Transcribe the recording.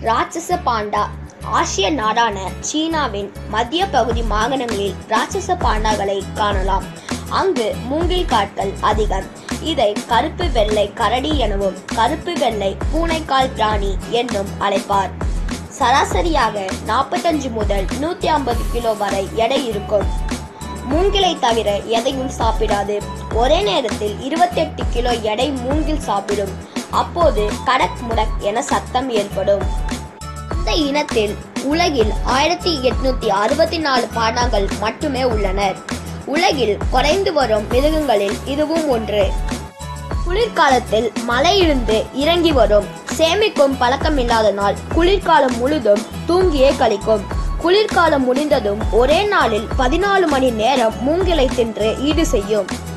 ராட்சச பாண்டா ஆசிய நாடான சீனாவின் மத்திய பகுதி மாகாணங்களில் ராட்சச பாண்டாக்களை காணலாம் அங்கு மூங்கில் காட்கள் அதிகம் இதை கருப்பு வெள்ளை கரடி எனவும் கருப்பு வெள்ளை பூனைக்கால் பிராணி என்றும் அழைப்பார் சராசரியாக நாற்பத்தஞ்சு முதல் நூற்றி ஐம்பது கிலோ வரை எடை இருக்கும் மூங்கிலை தவிர எதையும் சாப்பிடாது ஒரே நேரத்தில் இருபத்தெட்டு கிலோ எடை மூங்கில் சாப்பிடும் அப்போது கடக் முடக் என சத்தம் ஏற்படும் இந்த இனத்தில் உலகில் ஆயிரத்தி எட்நூத்தி அறுபத்தி நாலு பாண்டாங்கள் மட்டுமே உள்ளனர் உலகில் குறைந்து வரும் மிருகங்களில் இதுவும் ஒன்று குளிர்காலத்தில் மலையிலிருந்து இறங்கி வரும் சேமிக்கும் பழக்கமில்லாதனால் குளிர்காலம் முழுதும் தூங்கியே கழிக்கும் குளிர்காலம் முடிந்ததும் ஒரே நாளில் பதினாலு மணி நேரம் மூங்கிலை தின்று ஈடு செய்யும்